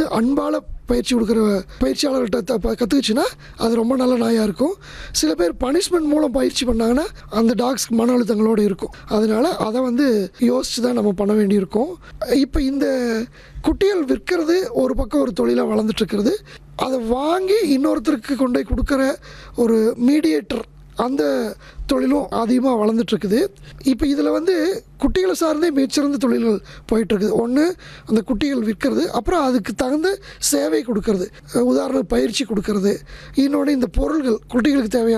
வந்து அன்பால் பயிற்சி கொடுக்குற பயிற்சியாளர்கிட்ட த- ப- கத்துக்குச்சுன்னா அது ரொம்ப நல்ல நாயாக இருக்கும் சில பேர் பனிஷ்மெண்ட் மூலம் பயிற்சி பண்ணாங்கன்னா அந்த டாக்ஸ்க்கு மன அழுத்தங்களோடு இருக்கும் அதனால அதை வந்து யோசித்து தான் நம்ம பண்ண வேண்டியிருக்கும் இப்போ இந்த குட்டிகள் விற்கிறது ஒரு பக்கம் ஒரு தொழிலாக வளர்ந்துட்டு இருக்கிறது அதை வாங்கி இன்னொருத்தருக்கு கொண்டு போய் கொடுக்குற ஒரு மீடியேட்டர் அந்த தொழிலும் அதிகமாக வளர்ந்துட்டு இருக்குது இப்போ இதில் வந்து குட்டிகளை சார்ந்தே மிகச்சிறந்த தொழில்கள் போயிட்டுருக்குது ஒன்று அந்த குட்டிகள் விற்கிறது அப்புறம் அதுக்கு தகுந்த சேவை கொடுக்கறது உதாரண பயிற்சி கொடுக்கறது இன்னொன்று இந்த பொருள்கள் குட்டிகளுக்கு தேவையான